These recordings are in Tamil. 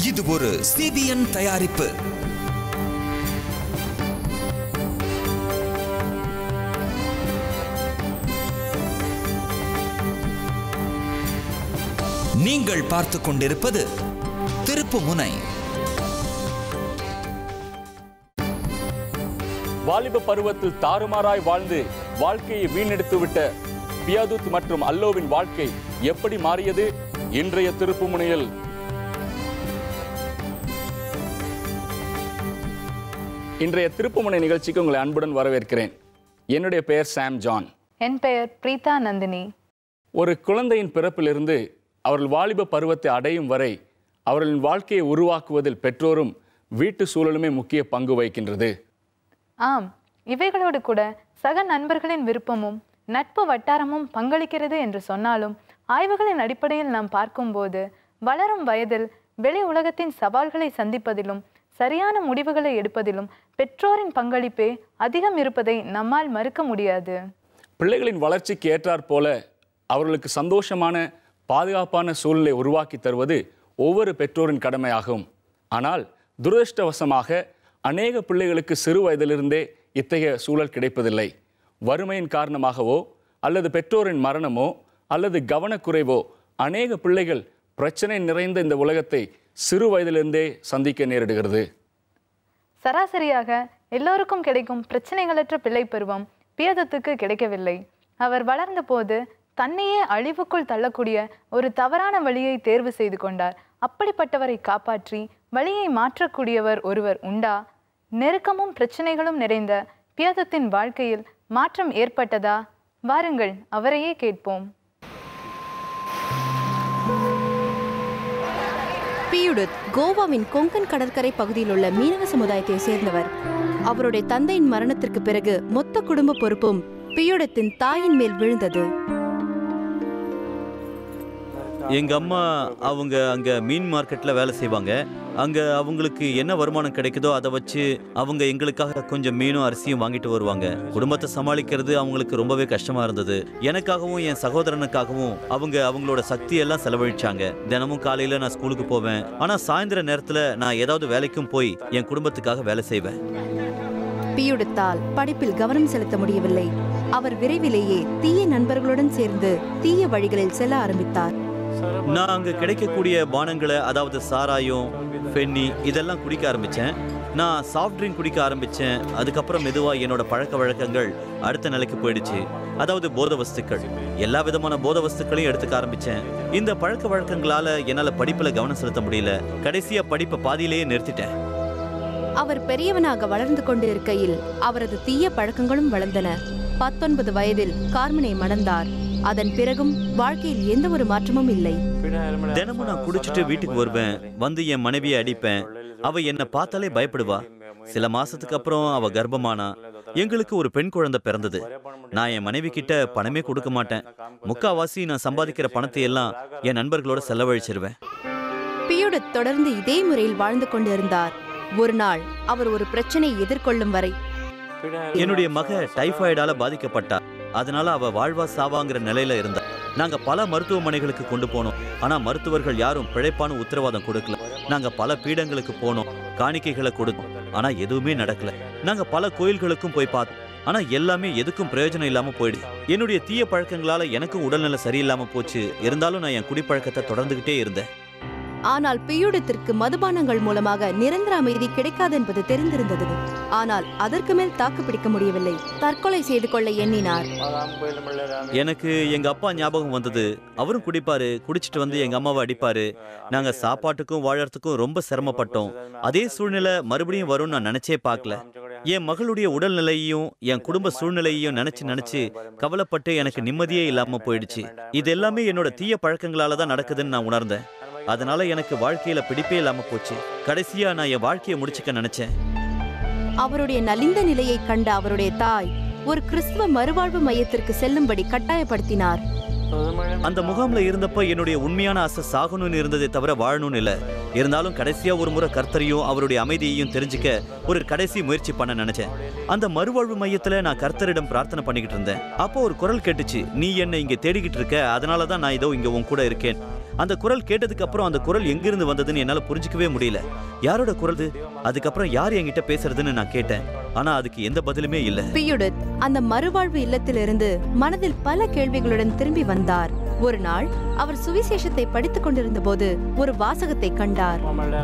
இது ஒரு சிபிஎன் தயாரிப்பு நீங்கள் பார்த்துக் கொண்டிருப்பது திருப்பு முனை வாலிப பருவத்தில் தாறுமாறாய் வாழ்ந்து வாழ்க்கையை வீணெடுத்துவிட்ட பியாதுத் மற்றும் அல்லோவின் வாழ்க்கை எப்படி மாறியது இன்றைய திருப்புமுனையில் இன்றைய திருப்புமுனை நிகழ்ச்சிக்கு உங்களை அன்புடன் வரவேற்கிறேன் என்னுடைய பெயர் சாம் ஜான் என் பெயர் பிரீதா நந்தினி ஒரு குழந்தையின் பிறப்பிலிருந்து அவர்கள் வாலிப பருவத்தை அடையும் வரை அவர்களின் வாழ்க்கையை உருவாக்குவதில் பெற்றோரும் வீட்டு சூழலுமே முக்கிய பங்கு வகிக்கின்றது ஆம் இவைகளோடு கூட சக நண்பர்களின் விருப்பமும் நட்பு வட்டாரமும் பங்களிக்கிறது என்று சொன்னாலும் ஆய்வுகளின் அடிப்படையில் நாம் பார்க்கும்போது வளரும் வயதில் வெளி உலகத்தின் சவால்களை சந்திப்பதிலும் சரியான முடிவுகளை எடுப்பதிலும் பெற்றோரின் பங்களிப்பே அதிகம் இருப்பதை நம்மால் மறுக்க முடியாது பிள்ளைகளின் வளர்ச்சிக்கு ஏற்றாற் போல அவர்களுக்கு சந்தோஷமான பாதுகாப்பான சூழ்நிலை உருவாக்கி தருவது ஒவ்வொரு பெற்றோரின் கடமையாகும் ஆனால் துரதிருஷ்டவசமாக அநேக பிள்ளைகளுக்கு சிறு வயதிலிருந்தே இத்தகைய சூழல் கிடைப்பதில்லை வறுமையின் காரணமாகவோ அல்லது பெற்றோரின் மரணமோ அல்லது கவனக்குறைவோ அநேக பிள்ளைகள் பிரச்சனை நிறைந்த இந்த உலகத்தை சிறு வயதிலிருந்தே சந்திக்க நேரிடுகிறது சராசரியாக எல்லோருக்கும் கிடைக்கும் பிரச்சனைகளற்ற பிள்ளை பருவம் பியதத்துக்கு கிடைக்கவில்லை அவர் வளர்ந்தபோது தன்னையே அழிவுக்குள் தள்ளக்கூடிய ஒரு தவறான வழியை தேர்வு செய்து கொண்டார் அப்படிப்பட்டவரை காப்பாற்றி வழியை மாற்றக்கூடியவர் ஒருவர் உண்டா நெருக்கமும் பிரச்சனைகளும் நிறைந்த பியதத்தின் வாழ்க்கையில் மாற்றம் ஏற்பட்டதா வாருங்கள் அவரையே கேட்போம் பியுடுத் கோவாவின் கொங்கன் கடற்கரை பகுதியில் உள்ள மீனவ சமுதாயத்தை சேர்ந்தவர் அவருடைய தந்தையின் மரணத்திற்கு பிறகு மொத்த குடும்ப பொறுப்பும் பியுடத்தின் தாயின் மேல் விழுந்தது எங்க அம்மா அவங்க அங்க மீன் மார்க்கெட்ல வேலை செய்வாங்க அங்க அவங்களுக்கு என்ன வருமானம் கிடைக்குதோ அதை வச்சு அவங்க எங்களுக்காக கொஞ்சம் மீனும் அரிசியும் வாங்கிட்டு வருவாங்க குடும்பத்தை சமாளிக்கிறது அவங்களுக்கு ரொம்பவே கஷ்டமா இருந்தது எனக்காகவும் என் சகோதரனுக்காகவும் அவங்க அவங்களோட சக்தி எல்லாம் செலவழிச்சாங்க தினமும் காலையில நான் ஸ்கூலுக்கு போவேன் ஆனா சாயந்தர நேரத்துல நான் ஏதாவது வேலைக்கும் போய் என் குடும்பத்துக்காக வேலை செய்வேன் பியுடத்தால் படிப்பில் கவனம் செலுத்த முடியவில்லை அவர் விரைவிலேயே தீய நண்பர்களுடன் சேர்ந்து தீய வழிகளில் செல்ல ஆரம்பித்தார் நான் அங்க கிடைக்கக்கூடிய பானங்களை அதாவது சாராயம் ஃபென்னி இதெல்லாம் குடிக்க ஆரம்பிச்சேன் நான் சாஃப்ட் ட்ரிங்க் குடிக்க ஆரம்பிச்சேன் அதுக்கப்புறம் மெதுவா என்னோட பழக்க வழக்கங்கள் அடுத்த நிலைக்கு போயிடுச்சு அதாவது போத வஸ்துக்கள் எல்லா விதமான போத வஸ்துக்களையும் எடுத்துக்க ஆரம்பிச்சேன் இந்த பழக்க வழக்கங்களால என்னால படிப்புல கவனம் செலுத்த முடியல கடைசியா படிப்பை பாதியிலேயே நிறுத்திட்டேன் அவர் பெரியவனாக வளர்ந்து கொண்டு இருக்கையில் அவரது தீய பழக்கங்களும் வளர்ந்தன பத்தொன்பது வயதில் கார்மனை மணந்தார் அதன் பிறகும் வாழ்க்கையில் எந்த ஒரு மாற்றமும் இல்லை தினமும் நான் குடிச்சிட்டு வீட்டுக்கு வருவேன் வந்து என் மனைவியை அடிப்பேன் அவ என்னை பார்த்தாலே பயப்படுவா சில மாசத்துக்கு அப்புறம் அவ கர்ப்பமானா எங்களுக்கு ஒரு பெண் குழந்தை பிறந்தது நான் என் மனைவி கிட்ட பணமே கொடுக்க மாட்டேன் முக்காவாசி நான் சம்பாதிக்கிற பணத்தை எல்லாம் என் நண்பர்களோட செலவழிச்சிருவேன் பியுடத் தொடர்ந்து இதே முறையில் வாழ்ந்து கொண்டிருந்தார் ஒரு நாள் அவர் ஒரு பிரச்சனையை எதிர்கொள்ளும் வரை என்னுடைய மக டைபாய்டால பாதிக்கப்பட்டா அதனால அவ வாழ்வா சாவாங்கிற நிலையில இருந்தா நாங்க பல மருத்துவமனைகளுக்கு கொண்டு போனோம் ஆனா மருத்துவர்கள் யாரும் பிழைப்பான உத்தரவாதம் கொடுக்கல நாங்க பல பீடங்களுக்கு போனோம் காணிக்கைகளை கொடுத்தோம் ஆனா எதுவுமே நடக்கல நாங்க பல கோயில்களுக்கும் போய் பார்த்தோம் ஆனா எல்லாமே எதுக்கும் பிரயோஜனம் இல்லாம போயிடு என்னுடைய தீய பழக்கங்களால எனக்கும் உடல்நிலை சரியில்லாம போச்சு இருந்தாலும் நான் என் குடிப்பழக்கத்தை தொடர்ந்துகிட்டே இருந்தேன் ஆனால் பியுடத்திற்கு மதுபானங்கள் மூலமாக நிரந்தர அமைதி கிடைக்காது என்பது தெரிந்திருந்தது ஆனால் அதற்கு மேல் தாக்கு பிடிக்க முடியவில்லை தற்கொலை செய்து கொள்ள எண்ணினார் எனக்கு எங்க அப்பா ஞாபகம் வந்தது அவரும் குடிப்பாரு குடிச்சிட்டு வந்து எங்க அம்மாவை அடிப்பாரு நாங்க சாப்பாட்டுக்கும் வாழறதுக்கும் ரொம்ப சிரமப்பட்டோம் அதே சூழ்நிலை மறுபடியும் வரும்னு நான் நினைச்சே பார்க்கல என் மகளுடைய உடல்நிலையையும் என் குடும்ப சூழ்நிலையையும் நினைச்சு நினைச்சு கவலைப்பட்டு எனக்கு நிம்மதியே இல்லாம போயிடுச்சு இது எல்லாமே என்னோட தீய பழக்கங்களால தான் நடக்குதுன்னு நான் உணர்ந்தேன் அதனால எனக்கு வாழ்க்கையில பிடிப்பே இல்லாம போச்சு கடைசியா நான் என் வாழ்க்கையை முடிச்சுக்க நினைச்சேன் அவருடைய நலிந்த நிலையை கண்ட அவருடைய தாய் ஒரு கிறிஸ்துவ மறுவாழ்வு மையத்திற்கு செல்லும்படி கட்டாயப்படுத்தினார் அந்த முகாம்ல இருந்தப்ப என்னுடைய உண்மையான ஆசை சாகணும்னு இருந்ததே தவிர வாழணும்னு இல்ல இருந்தாலும் கடைசியா ஒரு முறை கர்த்தரையும் அவருடைய அமைதியையும் தெரிஞ்சுக்க ஒரு கடைசி முயற்சி பண்ண நினைச்சேன் அந்த மறுவாழ்வு மையத்துல நான் கர்த்தரிடம் பிரார்த்தனை பண்ணிக்கிட்டு இருந்தேன் அப்போ ஒரு குரல் கேட்டுச்சு நீ என்னை இங்க தேடிக்கிட்டு இருக்க அதனால தான் நான் இதோ இங்க உன் கூட இருக்கேன் அந்த குரல் கேட்டதுக்கு அப்புறம் அந்த குரல் எங்கிருந்து வந்ததுன்னு என்னால புரிஞ்சுக்கவே முடியல யாரோட குரல் இது? அதுக்கப்புறம் யார் என்கிட்ட பேசுறதுன்னு நான் கேட்டேன் ஆனா அதுக்கு எந்த பதிலுமே இல்ல பியுடத் அந்த மறுவாழ்வு இல்லத்திலிருந்து மனதில் பல கேள்விகளுடன் திரும்பி வந்தார் ஒரு நாள் அவர் சுவிசேஷத்தை படித்துக் கொண்டிருந்த போது ஒரு வாசகத்தை கண்டார்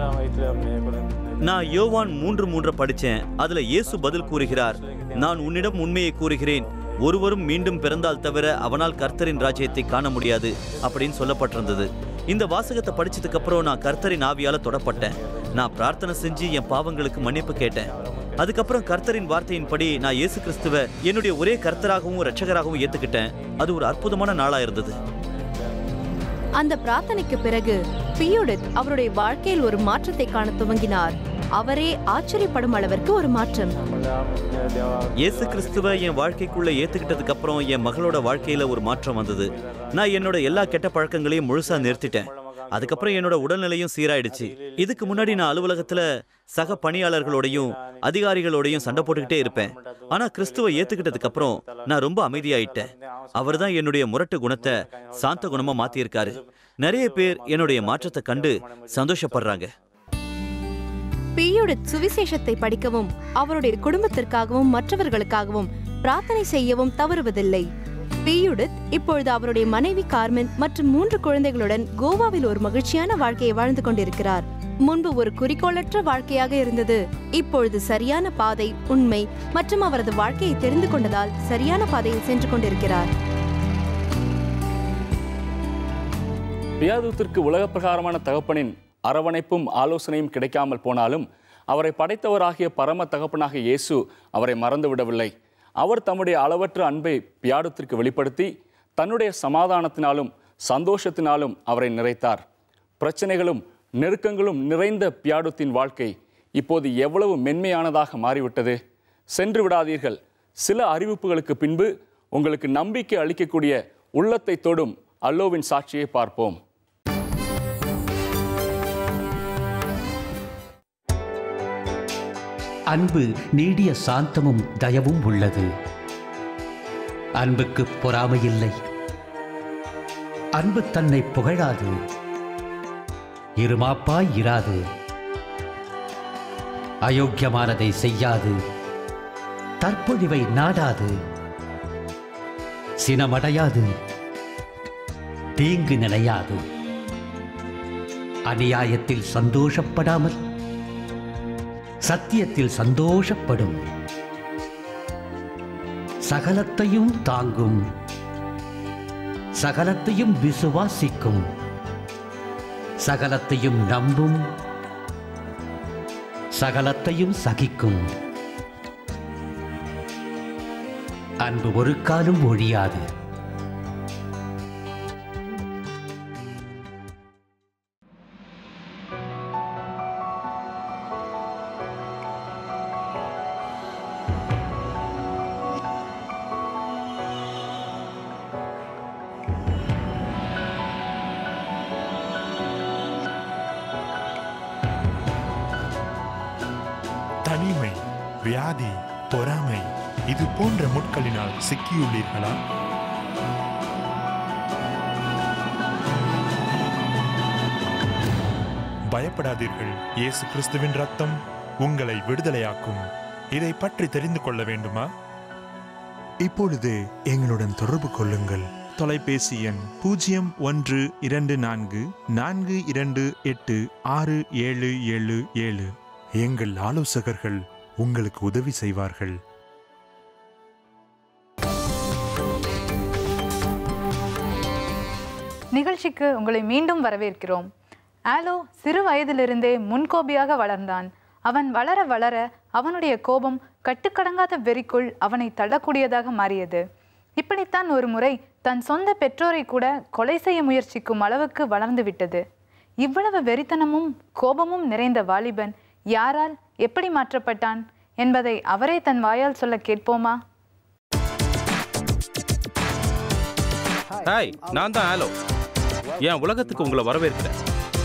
நான் யோவான் மூன்று மூன்று படிச்சேன் அதுல இயேசு பதில் கூறுகிறார் நான் உன்னிடம் உண்மையை கூறுகிறேன் ஒருவரும் மீண்டும் பிறந்தால் தவிர அவனால் கர்த்தரின் ராஜ்யத்தை காண முடியாது அப்படின்னு சொல்லப்பட்டிருந்தது இந்த வாசகத்தை படிச்சதுக்கு அப்புறம் நான் கர்த்தரின் ஆவியால தொடப்பட்டேன் நான் பிரார்த்தனை செஞ்சு என் பாவங்களுக்கு மன்னிப்பு கேட்டேன் அதுக்கப்புறம் கர்த்தரின் வார்த்தையின்படி நான் இயேசு கிறிஸ்துவ என்னுடைய ஒரே கர்த்தராகவும் இரட்சகராகவும் ஏத்துக்கிட்டேன் அது ஒரு அற்புதமான நாளா இருந்தது அந்த பிரார்த்தனைக்கு பிறகு பியுடத் அவருடைய வாழ்க்கையில் ஒரு மாற்றத்தை காண துவங்கினார் அவரே ஆச்சரியப்படும் அளவிற்கு ஒரு மாற்றம் இயேசு கிறிஸ்துவ என் வாழ்க்கைக்குள்ள ஏத்துக்கிட்டதுக்கு அப்புறம் என் மகளோட வாழ்க்கையில ஒரு மாற்றம் வந்தது நான் என்னோட எல்லா கெட்ட பழக்கங்களையும் முழுசா நிறுத்திட்டேன் அதுக்கப்புறம் என்னோட உடல்நிலையும் சீராயிடுச்சு இதுக்கு முன்னாடி நான் அலுவலகத்துல சக பணியாளர்களோடையும் அதிகாரிகளோடையும் சண்டை போட்டுக்கிட்டே இருப்பேன் ஆனா கிறிஸ்துவ ஏத்துக்கிட்டதுக்கு அப்புறம் நான் ரொம்ப அமைதியாயிட்டேன் அவர்தான் என்னுடைய முரட்டு குணத்தை சாந்த குணமா மாத்தியிருக்காரு நிறைய பேர் என்னுடைய மாற்றத்தை கண்டு சந்தோஷப்படுறாங்க பியுடத் சுவிசேஷத்தை படிக்கவும் அவருடைய குடும்பத்திற்காகவும் மற்றவர்களுக்காகவும் பிரார்த்தனை செய்யவும் தவறுவதில்லை பியுடத் இப்பொழுது அவருடைய மனைவி கார்மென் மற்றும் மூன்று குழந்தைகளுடன் கோவாவில் ஒரு மகிழ்ச்சியான வாழ்க்கையை வாழ்ந்து கொண்டிருக்கிறார் முன்பு ஒரு குறிக்கோளற்ற வாழ்க்கையாக இருந்தது இப்பொழுது சரியான பாதை உண்மை மற்றும் அவரது வாழ்க்கையை தெரிந்து கொண்டதால் சரியான பாதையில் சென்று கொண்டிருக்கிறார் பியாதுத்திற்கு உலக பிரகாரமான தகப்பனின் அரவணைப்பும் ஆலோசனையும் கிடைக்காமல் போனாலும் அவரை படைத்தவராகிய பரம தகப்பனாகிய இயேசு அவரை மறந்துவிடவில்லை அவர் தம்முடைய அளவற்ற அன்பை பியாடுத்திற்கு வெளிப்படுத்தி தன்னுடைய சமாதானத்தினாலும் சந்தோஷத்தினாலும் அவரை நிறைத்தார் பிரச்சனைகளும் நெருக்கங்களும் நிறைந்த பியாடுத்தின் வாழ்க்கை இப்போது எவ்வளவு மென்மையானதாக மாறிவிட்டது சென்று விடாதீர்கள் சில அறிவிப்புகளுக்கு பின்பு உங்களுக்கு நம்பிக்கை அளிக்கக்கூடிய உள்ளத்தை தொடும் அல்லோவின் சாட்சியை பார்ப்போம் அன்பு நீடிய சாந்தமும் தயவும் உள்ளது அன்புக்கு பொறாமையில்லை அன்பு தன்னை புகழாது இருமாப்பாய் இராது அயோக்கியமானதை செய்யாது தற்பொழிவை நாடாது சினமடையாது தீங்கு நினையாது அநியாயத்தில் சந்தோஷப்படாமல் சத்தியத்தில் சந்தோஷப்படும் சகலத்தையும் தாங்கும் சகலத்தையும் விசுவாசிக்கும் சகலத்தையும் நம்பும் சகலத்தையும் சகிக்கும் அன்பு ஒரு காலம் ஒழியாது தனிமை வியாதி பொறாமை இது போன்ற முட்களினால் சிக்கியுள்ளீர்களா பயப்படாதீர்கள் இயேசு கிறிஸ்துவின் ரத்தம் உங்களை விடுதலையாக்கும் இதை பற்றி தெரிந்து கொள்ள வேண்டுமா இப்பொழுது எங்களுடன் தொடர்பு கொள்ளுங்கள் தொலைபேசி எண் பூஜ்ஜியம் ஒன்று இரண்டு நான்கு நான்கு இரண்டு எட்டு ஆறு ஏழு ஏழு ஏழு எங்கள் ஆலோசகர்கள் உங்களுக்கு உதவி செய்வார்கள் நிகழ்ச்சிக்கு உங்களை மீண்டும் வரவேற்கிறோம் ஆலோ சிறு வயதிலிருந்தே முன்கோபியாக வளர்ந்தான் அவன் வளர வளர அவனுடைய கோபம் கட்டுக்கடங்காத வெறிக்குள் அவனை தள்ளக்கூடியதாக மாறியது இப்படித்தான் ஒரு முறை தன் சொந்த பெற்றோரை கூட கொலை செய்ய முயற்சிக்கும் அளவுக்கு வளர்ந்து விட்டது இவ்வளவு வெறித்தனமும் கோபமும் நிறைந்த வாலிபன் யாரால் எப்படி மாற்றப்பட்டான் என்பதை அவரே தன் வாயால் சொல்ல கேட்போமா ஹாய் நான் தான் ஆலோ என் உலகத்துக்கு உங்களை வரவேற்கிறேன்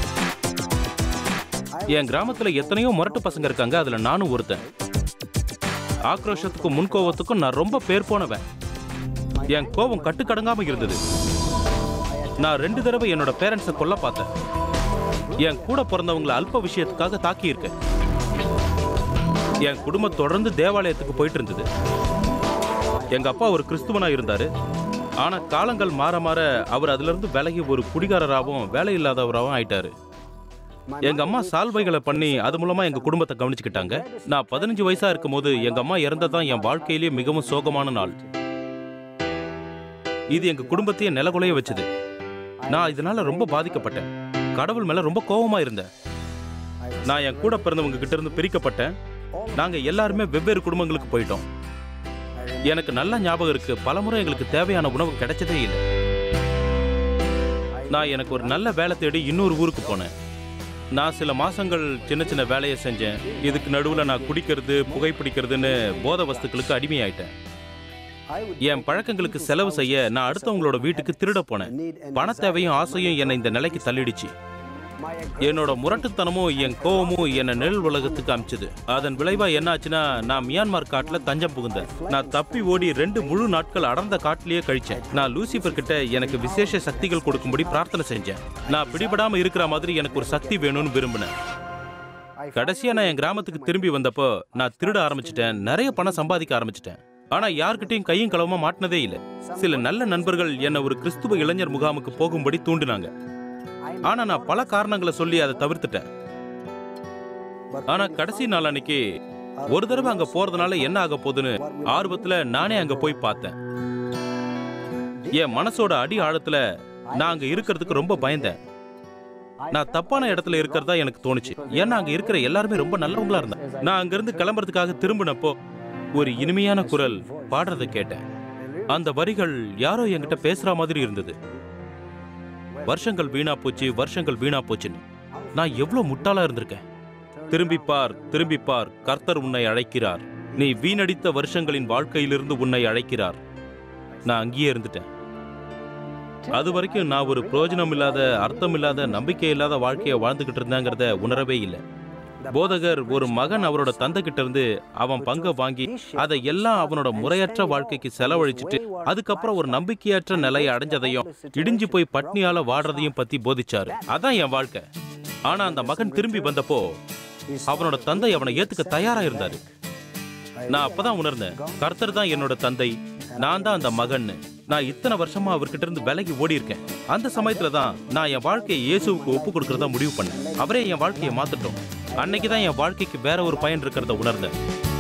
என் கிராமத்துல எத்தனையோ முரட்டு பசங்க இருக்காங்க அதுல நானும் ஒருத்தன் ஆக்ரோஷத்துக்கும் முன்கோபத்துக்கும் நான் ரொம்ப பேர் போனவன் என் கோபம் கட்டுக்கடங்காம இருந்தது நான் ரெண்டு தடவை என்னோட பேரண்ட்ஸை கொல்ல பார்த்தேன் என் கூட பிறந்தவங்கள அல்ப விஷயத்துக்காக தாக்கியிருக்கேன் என் குடும்பம் தொடர்ந்து தேவாலயத்துக்கு போயிட்டு இருந்தது எங்க அப்பா ஒரு கிறிஸ்துவனா இருந்தாரு ஆனா காலங்கள் மாற மாற அவர் அதுல இருந்து விலகி ஒரு குடிகாரராகவும் வேலை இல்லாதவராகவும் ஆயிட்டாரு எங்க அம்மா சால்வைகளை பண்ணி அது மூலமா எங்க குடும்பத்தை கவனிச்சுக்கிட்டாங்க நான் பதினஞ்சு வயசா இருக்கும்போது எங்க அம்மா இறந்ததான் என் வாழ்க்கையிலேயே மிகவும் சோகமான நாள் இது எங்க குடும்பத்தையே நிலகுலைய வச்சது நான் இதனால ரொம்ப பாதிக்கப்பட்டேன் கடவுள் மேல ரொம்ப கோவமா இருந்தேன் நான் என் கூட பிறந்தவங்க கிட்ட இருந்து பிரிக்கப்பட்டேன் நாங்க எல்லாருமே வெவ்வேறு குடும்பங்களுக்கு போயிட்டோம் எனக்கு நல்ல ஞாபகம் இருக்கு பலமுறை எங்களுக்கு தேவையான உணவு கிடைச்சதே இல்லை நான் எனக்கு ஒரு நல்ல வேலை தேடி இன்னொரு ஊருக்கு போனேன் நான் சில மாசங்கள் சின்ன சின்ன வேலையை செஞ்சேன் இதுக்கு நடுவில் நான் குடிக்கிறது புகைப்பிடிக்கிறதுன்னு போதை வஸ்துக்களுக்கு அடிமையாயிட்டேன் என் பழக்கங்களுக்கு செலவு செய்ய நான் அடுத்தவங்களோட வீட்டுக்கு திருட போனேன் பண தேவையும் ஆசையும் என்னை இந்த நிலைக்கு தள்ளிடுச்சு என்னோட முரட்டுத்தனமும் என் கோவமும் என்னை நெல் உலகத்துக்கு அமிச்சது அதன் விளைவா என்னாச்சுன்னா நான் மியான்மர் காட்டுல தஞ்சம் புகுந்தேன் நான் தப்பி ஓடி ரெண்டு முழு நாட்கள் அடர்ந்த காட்டிலேயே கழிச்சேன் நான் லூசிபர் கிட்ட எனக்கு விசேஷ சக்திகள் கொடுக்கும்படி பிரார்த்தனை செஞ்சேன் நான் பிடிபடாம இருக்கிற மாதிரி எனக்கு ஒரு சக்தி வேணும்னு விரும்பினேன் கடைசியா நான் என் கிராமத்துக்கு திரும்பி வந்தப்போ நான் திருட ஆரம்பிச்சிட்டேன் நிறைய பணம் சம்பாதிக்க ஆரம்பிச்சிட்டேன் ஆனா யார்கிட்டயும் கையும் களவுமா மாட்டினதே இல்லை சில நல்ல நண்பர்கள் என்னை ஒரு கிறிஸ்துவ இளைஞர் முகாமுக்கு போகும்படி தூண்டினாங்க ஆனா நான் பல காரணங்களை சொல்லி அதை தவிர்த்துட்டேன் ஆனா கடைசி நாள் அன்னைக்கு ஒரு தடவை அங்க போறதுனால என்ன ஆக போகுதுன்னு ஆர்வத்துல நானே அங்க போய் பார்த்தேன் என் மனசோட அடி ஆழத்துல நான் அங்க இருக்கிறதுக்கு ரொம்ப பயந்தேன் நான் தப்பான இடத்துல இருக்கிறதா எனக்கு தோணுச்சு ஏன்னா அங்க இருக்கிற எல்லாருமே ரொம்ப நல்லவங்களா இருந்தாங்க நான் அங்க இருந்து கிளம்புறதுக்காக திரும்பினப்போ ஒரு இனிமையான குரல் பாடுறதை கேட்டேன் அந்த வரிகள் யாரோ என்கிட்ட பேசுற மாதிரி இருந்தது வருஷங்கள் வீணா போச்சு வருஷங்கள் வீணா போச்சுன்னு நான் எவ்வளவு முட்டாளா இருந்திருக்கேன் திரும்பி பார் திரும்பி பார் கர்த்தர் உன்னை அழைக்கிறார் நீ வீணடித்த வருஷங்களின் வாழ்க்கையிலிருந்து உன்னை அழைக்கிறார் நான் அங்கேயே இருந்துட்டேன் அது வரைக்கும் நான் ஒரு பிரயோஜனம் இல்லாத அர்த்தம் இல்லாத நம்பிக்கை இல்லாத வாழ்க்கையை வாழ்ந்துகிட்டு இருந்தேங்கிறத உணரவே இல்லை போதகர் ஒரு மகன் அவரோட தந்தை கிட்ட இருந்து அவன் பங்கை வாங்கி அதை எல்லாம் அவனோட முறையற்ற வாழ்க்கைக்கு செலவழிச்சிட்டு அதுக்கப்புறம் ஒரு நம்பிக்கையற்ற நிலையை அடைஞ்சதையும் இடிஞ்சு போய் பட்னியால வாடுறதையும் பத்தி போதிச்சாரு அதான் என் வாழ்க்கை ஆனா அந்த மகன் திரும்பி வந்தப்போ அவனோட தந்தை அவனை ஏத்துக்க தயாரா இருந்தாரு நான் அப்பதான் உணர்ந்தேன் கர்த்தர் தான் என்னோட தந்தை நான் தான் அந்த மகன்னு நான் இத்தனை வருஷமா அவர்கிட்ட இருந்து விலகி ஓடி இருக்கேன் அந்த சமயத்துல தான் நான் என் வாழ்க்கையை இயேசுவுக்கு ஒப்பு கொடுக்கறதா முடிவு பண்ணேன் அவரே என் வாழ்க்கையை மாத்தட்டும் அன்னைக்கு தான் என் வாழ்க்கைக்கு வேற ஒரு பயன் இருக்கிறத உணர்ந்தேன்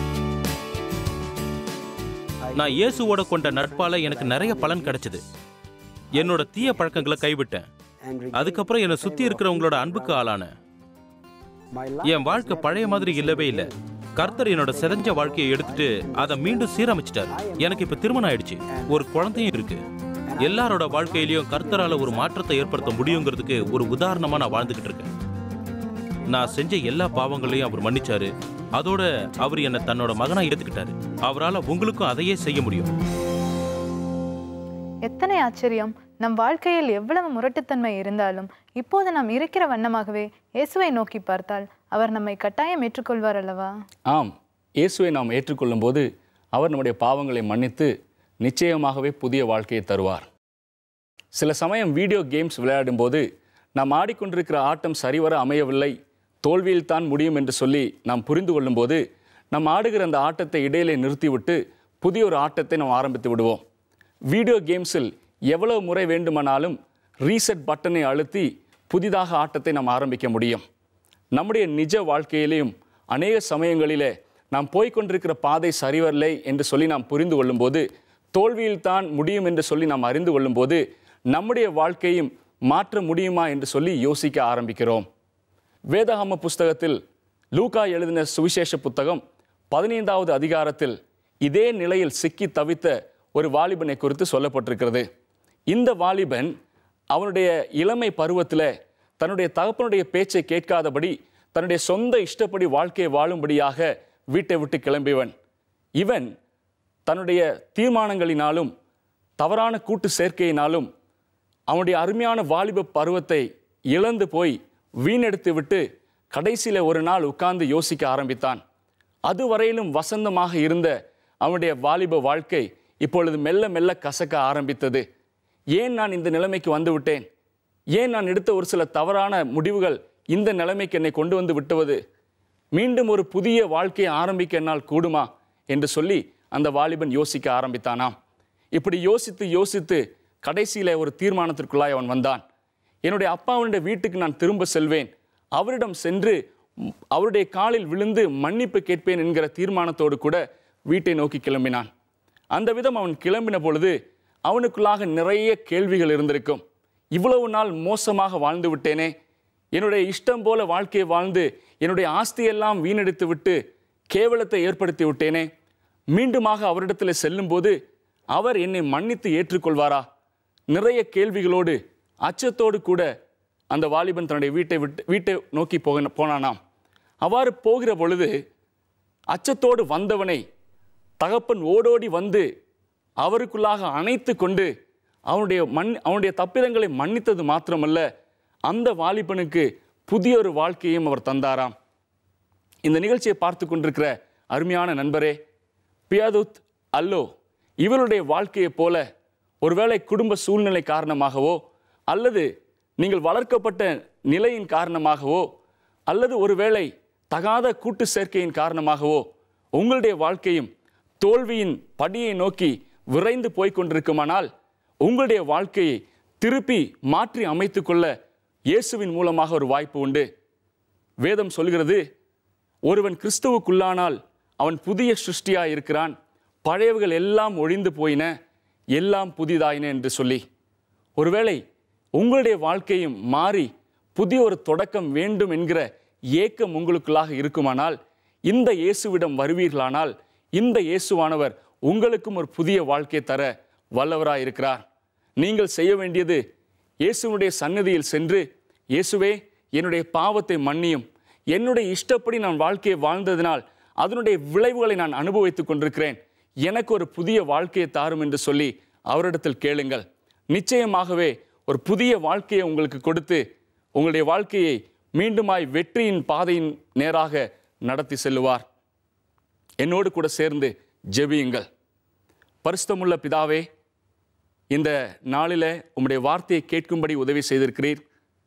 நான் இயேசுவோட கொண்ட நட்பால எனக்கு நிறைய பலன் கிடைச்சது என்னோட தீய பழக்கங்களை கைவிட்டேன் அதுக்கப்புறம் என்னை சுத்தி இருக்கிறவங்களோட அன்புக்கு ஆளானேன் என் வாழ்க்கை பழைய மாதிரி இல்லவே இல்லை கர்த்தர் என்னோட செதஞ்ச வாழ்க்கையை எடுத்துட்டு அதை மீண்டும் சீரமைச்சிட்டாரு எனக்கு இப்ப திருமணம் ஆயிடுச்சு ஒரு குழந்தையும் இருக்கு எல்லாரோட வாழ்க்கையிலயும் கர்த்தரால ஒரு மாற்றத்தை ஏற்படுத்த முடியுங்கிறதுக்கு ஒரு உதாரணமா நான் வாழ்ந்துகிட்டு இருக்கேன் நான் செஞ்ச எல்லா பாவங்களையும் அவர் மன்னிச்சாரு அதோட அவர் என்னை தன்னோட மகனா எடுத்துக்கிட்டாரு அவரால உங்களுக்கும் அதையே செய்ய முடியும் எத்தனை ஆச்சரியம் நம் வாழ்க்கையில் எவ்வளவு முரட்டுத்தன்மை இருந்தாலும் இப்போது நாம் இருக்கிற வண்ணமாகவே இயேசுவை நோக்கி பார்த்தால் அவர் நம்மை கட்டாயம் ஏற்றுக்கொள்வார் அல்லவா ஆம் இயேசுவை நாம் ஏற்றுக்கொள்ளும்போது அவர் நம்முடைய பாவங்களை மன்னித்து நிச்சயமாகவே புதிய வாழ்க்கையை தருவார் சில சமயம் வீடியோ கேம்ஸ் விளையாடும்போது நாம் ஆடிக்கொண்டிருக்கிற ஆட்டம் சரிவர அமையவில்லை தோல்வியில் தான் முடியும் என்று சொல்லி நாம் புரிந்து கொள்ளும்போது நாம் ஆடுகிற அந்த ஆட்டத்தை இடையிலே நிறுத்திவிட்டு புதிய ஒரு ஆட்டத்தை நாம் ஆரம்பித்து விடுவோம் வீடியோ கேம்ஸில் எவ்வளவு முறை வேண்டுமானாலும் ரீசெட் பட்டனை அழுத்தி புதிதாக ஆட்டத்தை நாம் ஆரம்பிக்க முடியும் நம்முடைய நிஜ வாழ்க்கையிலேயும் அநேக சமயங்களிலே நாம் போய்க்கொண்டிருக்கிற பாதை சரிவரில்லை என்று சொல்லி நாம் புரிந்து கொள்ளும்போது தோல்வியில்தான் முடியும் என்று சொல்லி நாம் அறிந்து கொள்ளும்போது நம்முடைய வாழ்க்கையும் மாற்ற முடியுமா என்று சொல்லி யோசிக்க ஆரம்பிக்கிறோம் வேதாகம புஸ்தகத்தில் லூகா எழுதின சுவிசேஷ புத்தகம் பதினைந்தாவது அதிகாரத்தில் இதே நிலையில் சிக்கி தவித்த ஒரு வாலிபனை குறித்து சொல்லப்பட்டிருக்கிறது இந்த வாலிபன் அவனுடைய இளமை பருவத்தில் தன்னுடைய தகப்பனுடைய பேச்சை கேட்காதபடி தன்னுடைய சொந்த இஷ்டப்படி வாழ்க்கையை வாழும்படியாக வீட்டை விட்டு கிளம்பியவன் இவன் தன்னுடைய தீர்மானங்களினாலும் தவறான கூட்டு சேர்க்கையினாலும் அவனுடைய அருமையான வாலிப பருவத்தை இழந்து போய் வீணெடுத்து விட்டு கடைசியில் ஒரு நாள் உட்கார்ந்து யோசிக்க ஆரம்பித்தான் அதுவரையிலும் வசந்தமாக இருந்த அவனுடைய வாலிப வாழ்க்கை இப்பொழுது மெல்ல மெல்ல கசக்க ஆரம்பித்தது ஏன் நான் இந்த நிலைமைக்கு வந்து விட்டேன் ஏன் நான் எடுத்த ஒரு சில தவறான முடிவுகள் இந்த நிலைமைக்கு என்னை கொண்டு வந்து விட்டுவது மீண்டும் ஒரு புதிய வாழ்க்கையை ஆரம்பிக்க என்னால் கூடுமா என்று சொல்லி அந்த வாலிபன் யோசிக்க ஆரம்பித்தானாம் இப்படி யோசித்து யோசித்து கடைசியில ஒரு தீர்மானத்திற்குள்ளாய் அவன் வந்தான் என்னுடைய அப்பாவுடைய வீட்டுக்கு நான் திரும்ப செல்வேன் அவரிடம் சென்று ம், அவருடைய காலில் விழுந்து மன்னிப்பு கேட்பேன் என்கிற தீர்மானத்தோடு கூட வீட்டை நோக்கி கிளம்பினான் அந்த விதம் அவன் கிளம்பின பொழுது அவனுக்குள்ளாக நிறைய கேள்விகள் இருந்திருக்கும் இவ்வளவு நாள் மோசமாக வாழ்ந்து விட்டேனே என்னுடைய இஷ்டம் போல வாழ்க்கையை வாழ்ந்து என்னுடைய ஆஸ்தியெல்லாம் வீணடித்து விட்டு கேவலத்தை ஏற்படுத்தி விட்டேனே மீண்டுமாக அவரிடத்தில் செல்லும்போது அவர் என்னை மன்னித்து ஏற்றுக்கொள்வாரா நிறைய கேள்விகளோடு அச்சத்தோடு கூட அந்த வாலிபன் தன்னுடைய வீட்டை விட்டு வீட்டை நோக்கி போக போனானாம் அவ்வாறு போகிற பொழுது அச்சத்தோடு வந்தவனை தகப்பன் ஓடோடி வந்து அவருக்குள்ளாக அணைத்து கொண்டு அவனுடைய மண் அவனுடைய தப்பிதங்களை மன்னித்தது மாத்திரமல்ல அந்த வாலிபனுக்கு புதிய ஒரு வாழ்க்கையும் அவர் தந்தாராம் இந்த நிகழ்ச்சியை பார்த்து கொண்டிருக்கிற அருமையான நண்பரே பியாதுத் அல்லோ இவருடைய வாழ்க்கையைப் போல ஒருவேளை குடும்ப சூழ்நிலை காரணமாகவோ அல்லது நீங்கள் வளர்க்கப்பட்ட நிலையின் காரணமாகவோ அல்லது ஒருவேளை தகாத கூட்டு சேர்க்கையின் காரணமாகவோ உங்களுடைய வாழ்க்கையும் தோல்வியின் படியை நோக்கி விரைந்து போய்க் கொண்டிருக்குமானால் உங்களுடைய வாழ்க்கையை திருப்பி மாற்றி அமைத்துக்கொள்ள இயேசுவின் மூலமாக ஒரு வாய்ப்பு உண்டு வேதம் சொல்கிறது ஒருவன் கிறிஸ்துவுக்குள்ளானால் அவன் புதிய சிருஷ்டியாய் இருக்கிறான் பழையவைகள் எல்லாம் ஒழிந்து போயின எல்லாம் புதிதாயின என்று சொல்லி ஒருவேளை உங்களுடைய வாழ்க்கையும் மாறி புதிய ஒரு தொடக்கம் வேண்டும் என்கிற ஏக்கம் உங்களுக்குள்ளாக இருக்குமானால் இந்த இயேசுவிடம் வருவீர்களானால் இந்த இயேசுவானவர் உங்களுக்கும் ஒரு புதிய வாழ்க்கை தர வல்லவராய் இருக்கிறார் நீங்கள் செய்ய வேண்டியது இயேசுனுடைய சன்னதியில் சென்று இயேசுவே என்னுடைய பாவத்தை மன்னியும் என்னுடைய இஷ்டப்படி நான் வாழ்க்கையை வாழ்ந்ததினால் அதனுடைய விளைவுகளை நான் அனுபவித்துக் கொண்டிருக்கிறேன் எனக்கு ஒரு புதிய வாழ்க்கையை தாரும் என்று சொல்லி அவரிடத்தில் கேளுங்கள் நிச்சயமாகவே ஒரு புதிய வாழ்க்கையை உங்களுக்கு கொடுத்து உங்களுடைய வாழ்க்கையை மீண்டுமாய் வெற்றியின் பாதையின் நேராக நடத்தி செல்லுவார் என்னோடு கூட சேர்ந்து ஜெபியுங்கள் பரிசுத்தமுள்ள பிதாவே இந்த நாளில் உம்முடைய வார்த்தையை கேட்கும்படி உதவி செய்திருக்கிறீர்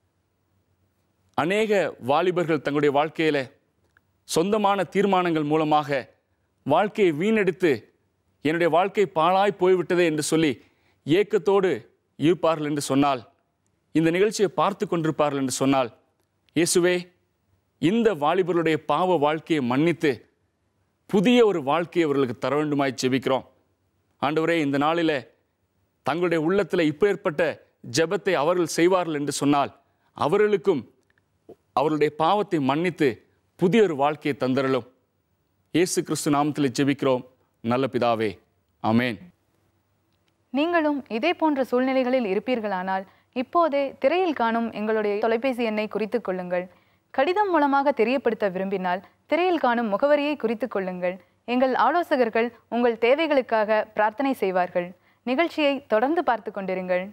அநேக வாலிபர்கள் தங்களுடைய வாழ்க்கையில சொந்தமான தீர்மானங்கள் மூலமாக வாழ்க்கையை வீணெடுத்து என்னுடைய வாழ்க்கை பாழாய் போய்விட்டதே என்று சொல்லி ஏக்கத்தோடு இருப்பார்கள் என்று சொன்னால் இந்த நிகழ்ச்சியை பார்த்து கொண்டிருப்பார்கள் என்று சொன்னால் இயேசுவே இந்த வாலிபர்களுடைய பாவ வாழ்க்கையை மன்னித்து புதிய ஒரு வாழ்க்கையை அவர்களுக்கு தர வேண்டுமாய் ஜெபிக்கிறோம் ஆண்டவரே இந்த நாளில் தங்களுடைய உள்ளத்தில் இப்போ ஏற்பட்ட ஜெபத்தை அவர்கள் செய்வார்கள் என்று சொன்னால் அவர்களுக்கும் அவர்களுடைய பாவத்தை மன்னித்து புதிய ஒரு வாழ்க்கையை தந்தரலும் இயேசு கிறிஸ்து நாமத்தில் ஜெபிக்கிறோம் நல்ல பிதாவே ஆமென் நீங்களும் இதே போன்ற சூழ்நிலைகளில் இருப்பீர்களானால் இப்போதே திரையில் காணும் எங்களுடைய தொலைபேசி எண்ணை குறித்துக் கொள்ளுங்கள் கடிதம் மூலமாக தெரியப்படுத்த விரும்பினால் திரையில் காணும் முகவரியை குறித்துக் கொள்ளுங்கள் எங்கள் ஆலோசகர்கள் உங்கள் தேவைகளுக்காக பிரார்த்தனை செய்வார்கள் நிகழ்ச்சியை தொடர்ந்து பார்த்து கொண்டிருங்கள்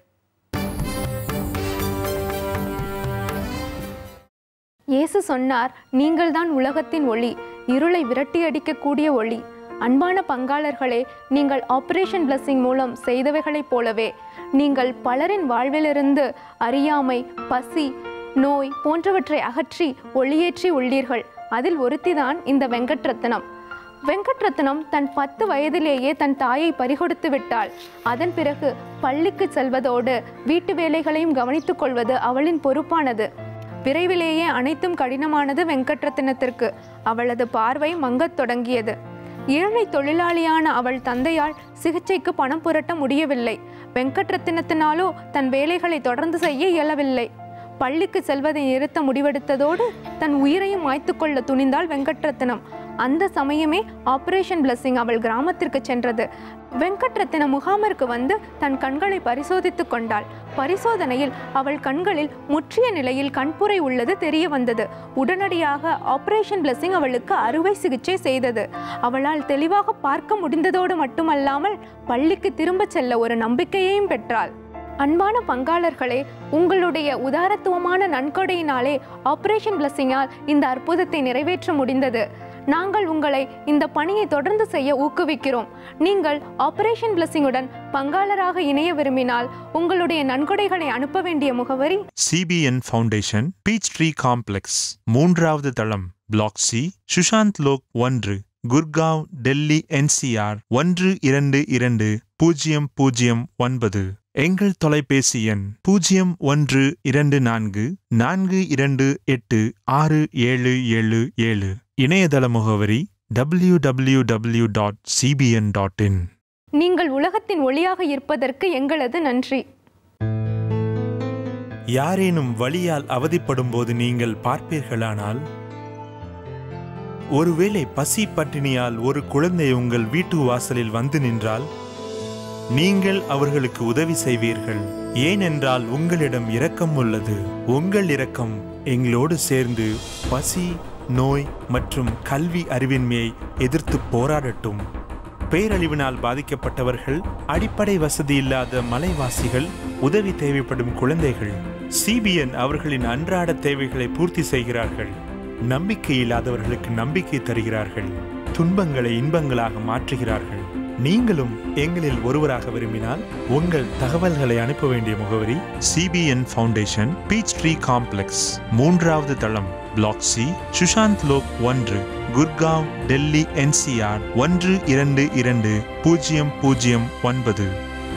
இயேசு சொன்னார் நீங்கள்தான் உலகத்தின் ஒளி இருளை விரட்டியடிக்கக்கூடிய ஒளி அன்பான பங்காளர்களே நீங்கள் ஆபரேஷன் பிளஸிங் மூலம் செய்தவைகளைப் போலவே நீங்கள் பலரின் வாழ்விலிருந்து அறியாமை பசி நோய் போன்றவற்றை அகற்றி ஒளியேற்றி உள்ளீர்கள் அதில் ஒருத்திதான் இந்த வெங்கட்ரத்னம் வெங்கட்ரத்னம் தன் பத்து வயதிலேயே தன் தாயை பறிகொடுத்து விட்டாள் அதன் பிறகு பள்ளிக்கு செல்வதோடு வீட்டு வேலைகளையும் கவனித்துக் கொள்வது அவளின் பொறுப்பானது விரைவிலேயே அனைத்தும் கடினமானது வெங்கட்ரத்தினத்திற்கு அவளது பார்வை மங்கத் தொடங்கியது ஏழை தொழிலாளியான அவள் தந்தையால் சிகிச்சைக்கு பணம் புரட்ட முடியவில்லை வெங்கட்ரத்தினத்தினாலோ தன் வேலைகளை தொடர்ந்து செய்ய இயலவில்லை பள்ளிக்கு செல்வதை நிறுத்த முடிவெடுத்ததோடு தன் உயிரையும் மாய்த்து கொள்ள துணிந்தாள் வெங்கட்ரத்தினம் அந்த சமயமே ஆபரேஷன் பிளஸிங் அவள் கிராமத்திற்கு சென்றது வெங்கட்ரத்தின முகாமிற்கு வந்து தன் கண்களை பரிசோதித்துக் கொண்டாள் பரிசோதனையில் அவள் கண்களில் முற்றிய நிலையில் கண்புரை உள்ளது தெரிய வந்தது உடனடியாக ஆபரேஷன் பிளஸிங் அவளுக்கு அறுவை சிகிச்சை செய்தது அவளால் தெளிவாக பார்க்க முடிந்ததோடு மட்டுமல்லாமல் பள்ளிக்கு திரும்பச் செல்ல ஒரு நம்பிக்கையையும் பெற்றாள் அன்பான பங்காளர்களே உங்களுடைய உதாரத்துவமான நன்கொடையினாலே ஆபரேஷன் பிளஸிங்கால் இந்த அற்புதத்தை நிறைவேற்ற முடிந்தது நாங்கள் உங்களை இந்த பணியை தொடர்ந்து செய்ய ஊக்குவிக்கிறோம் நீங்கள் ஆபரேஷன் பிளஸிங்குடன் பங்காளராக இணைய விரும்பினால் உங்களுடைய நன்கொடைகளை அனுப்ப வேண்டிய முகவரி CBN foundation beach tree complex மூன்றாவது தளம் பிளாக் சி சுஷாந்த் லோக் ஒன்று குர்காவ் டெல்லி என்சிஆர் ஒன்று இரண்டு இரண்டு பூஜ்ஜியம் பூஜ்ஜியம் ஒன்பது எங்கள் தொலைபேசி எண் பூஜ்ஜியம் ஒன்று இரண்டு நான்கு நான்கு இரண்டு எட்டு ஆறு ஏழு ஏழு ஏழு இணையதள முகவரி W W W dot CBN dot in நீங்கள் உலகத்தின் ஒளியாக இருப்பதற்கு எங்களது நன்றி யாரேனும் வலியால் அவதிப்படும் போது நீங்கள் பார்ப்பீர்களானால் ஒருவேளை பசி பட்டினியால் ஒரு குழந்தை உங்கள் வீட்டு வாசலில் வந்து நின்றால் நீங்கள் அவர்களுக்கு உதவி செய்வீர்கள் ஏனென்றால் உங்களிடம் இரக்கம் உள்ளது உங்கள் இரக்கம் எங்களோடு சேர்ந்து பசி நோய் மற்றும் கல்வி அறிவின்மையை எதிர்த்து போராடட்டும் பேரழிவினால் பாதிக்கப்பட்டவர்கள் அடிப்படை வசதி இல்லாத மலைவாசிகள் உதவி தேவைப்படும் குழந்தைகள் சிபிஎன் அவர்களின் அன்றாட தேவைகளை பூர்த்தி செய்கிறார்கள் நம்பிக்கை இல்லாதவர்களுக்கு நம்பிக்கை தருகிறார்கள் துன்பங்களை இன்பங்களாக மாற்றுகிறார்கள் நீங்களும் எங்களில் ஒருவராக விரும்பினால் உங்கள் தகவல்களை அனுப்ப வேண்டிய முகவரி CBN foundation beach tree complex மூன்றாவது தளம் பிளாக் சி சுஷாந்த் லோக் ஒன்று குர்காவ் டெல்லி என்சிஆர் ஒன்று இரண்டு இரண்டு பூஜ்ஜியம் பூஜ்ஜியம் ஒன்பது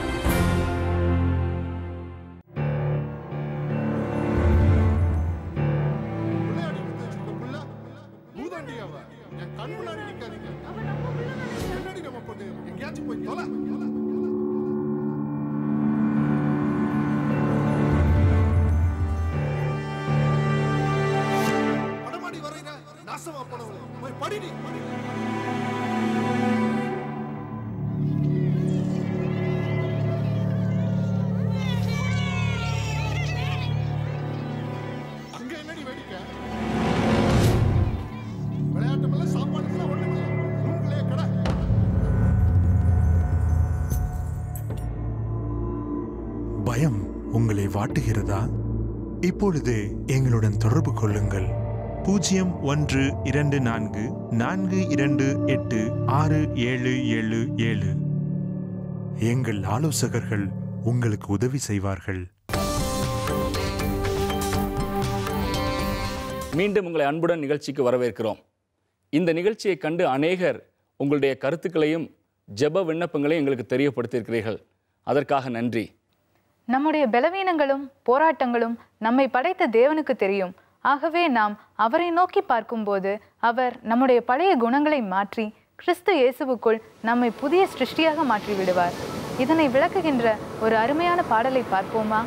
பயம் உங்களை வாட்டுகிறதா இப்பொழுது எங்களுடன் தொடர்பு கொள்ளுங்கள் பூஜ்ஜியம் ஒன்று இரண்டு நான்கு நான்கு இரண்டு எட்டு ஆறு ஏழு ஏழு ஏழு எங்கள் ஆலோசகர்கள் உங்களுக்கு உதவி செய்வார்கள் மீண்டும் உங்களை அன்புடன் நிகழ்ச்சிக்கு வரவேற்கிறோம் இந்த நிகழ்ச்சியை கண்டு அநேகர் உங்களுடைய கருத்துக்களையும் ஜெப விண்ணப்பங்களையும் எங்களுக்கு தெரியப்படுத்தியிருக்கிறீர்கள் அதற்காக நன்றி நம்முடைய பலவீனங்களும் போராட்டங்களும் நம்மை படைத்த தேவனுக்கு தெரியும் ஆகவே நாம் அவரை நோக்கி பார்க்கும்போது அவர் நம்முடைய பழைய குணங்களை மாற்றி கிறிஸ்து இயேசுவுக்குள் நம்மை புதிய சிருஷ்டியாக மாற்றி விடுவார் இதனை விளக்குகின்ற ஒரு அருமையான பாடலை பார்ப்போமா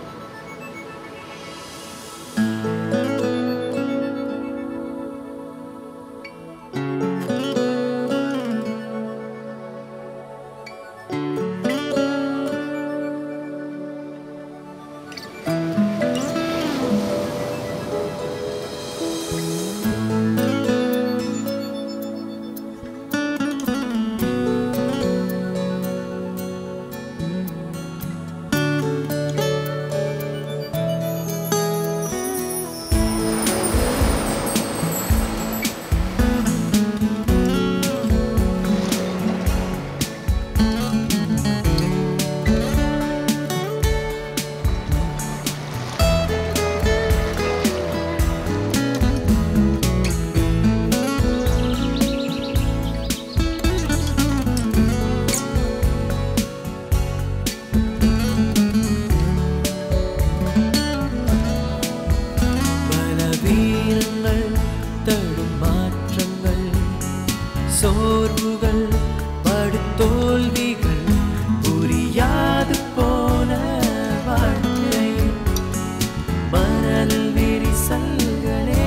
பலவீனங்கள் தடுமாற்றங்கள் சோர்வுகள் படுதோல்விகள் புரியாது போன வாழ்க்கையில் மணல் விரிசல்களே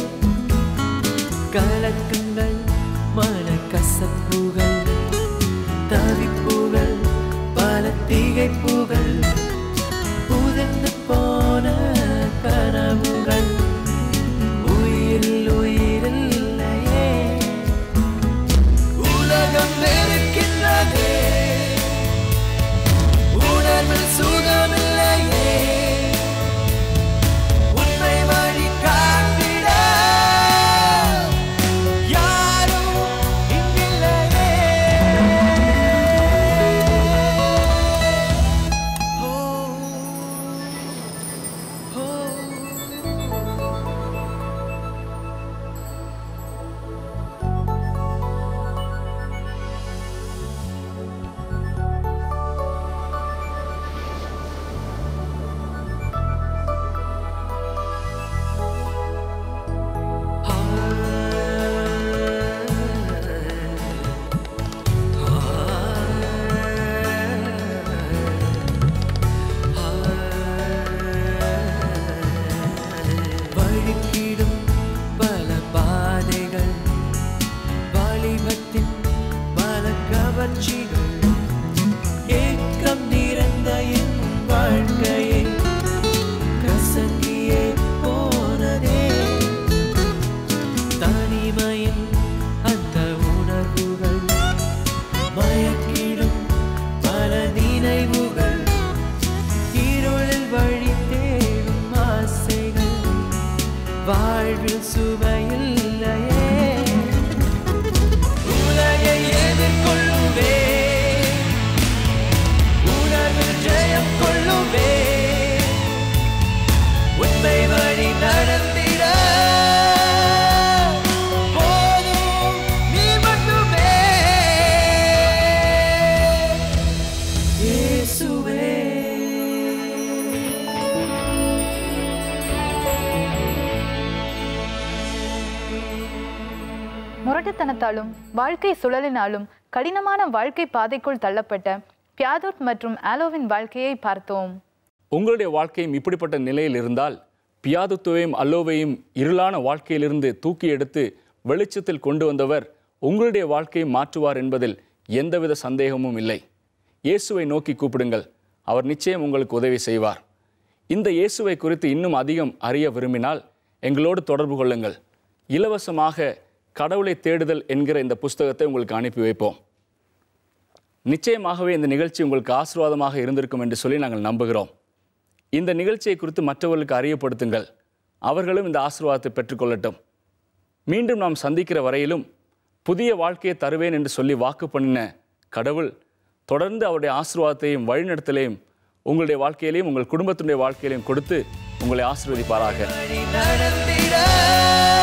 கலக்கங்கள் மனக்கசப்புகள் தவிப்புகள் பல திகைப்புகள் புதந்து போன கனவுகள் உயிரில் உயிரில்லையே உலகம் வெறுக்கின்றதே உணர்வில் சுகமில்லையே உன்னை வழி குறுக்கிடும் பல பாதைகள் வாலிபத்தின் பல கவர்ச்சிகள் ஏக்கம் நிறைந்த என் வாழ்க்கையை கசங்கியே போனதே தனிமையின் அந்த உணர்வுகள் மயக்கிடும் பல நினைவுகள் இருளில் வழி தேடும் ஆசைகள் வாழ்வில் சுவையில்லையே உலகை எதிர்கொள்ளுவே உணர்வில் ஜெயம் கொள்ளுவே உண்மை வழி நடந்திட போதும் நீ மட்டுமே இயேசுவே முரட்டுத்தனத்தாலும் வாழ்க்கை சுழலினாலும் கடினமான வாழ்க்கை பாதைக்குள் தள்ளப்பட்ட பியாதுட் மற்றும் ஆலோவின் வாழ்க்கையை பார்த்தோம் உங்களுடைய வாழ்க்கையும் இப்படிப்பட்ட நிலையில் இருந்தால் பியாதுத்துவையும் அல்லோவையும் இருளான வாழ்க்கையிலிருந்து தூக்கி எடுத்து வெளிச்சத்தில் கொண்டு வந்தவர் உங்களுடைய வாழ்க்கையை மாற்றுவார் என்பதில் எந்தவித சந்தேகமும் இல்லை இயேசுவை நோக்கி கூப்பிடுங்கள் அவர் நிச்சயம் உங்களுக்கு உதவி செய்வார் இந்த இயேசுவை குறித்து இன்னும் அதிகம் அறிய விரும்பினால் எங்களோடு தொடர்பு கொள்ளுங்கள் இலவசமாக கடவுளை தேடுதல் என்கிற இந்த புஸ்தகத்தை உங்களுக்கு அனுப்பி வைப்போம் நிச்சயமாகவே இந்த நிகழ்ச்சி உங்களுக்கு ஆசீர்வாதமாக இருந்திருக்கும் என்று சொல்லி நாங்கள் நம்புகிறோம் இந்த நிகழ்ச்சியை குறித்து மற்றவர்களுக்கு அறியப்படுத்துங்கள் அவர்களும் இந்த ஆசீர்வாதத்தை பெற்றுக்கொள்ளட்டும் மீண்டும் நாம் சந்திக்கிற வரையிலும் புதிய வாழ்க்கையை தருவேன் என்று சொல்லி வாக்கு பண்ணின கடவுள் தொடர்ந்து அவருடைய ஆசீர்வாதத்தையும் வழிநடத்தலையும் உங்களுடைய வாழ்க்கையிலையும் உங்கள் குடும்பத்தினுடைய வாழ்க்கையிலையும் கொடுத்து உங்களை ஆசீர்வதிப்பாராக நடந்திட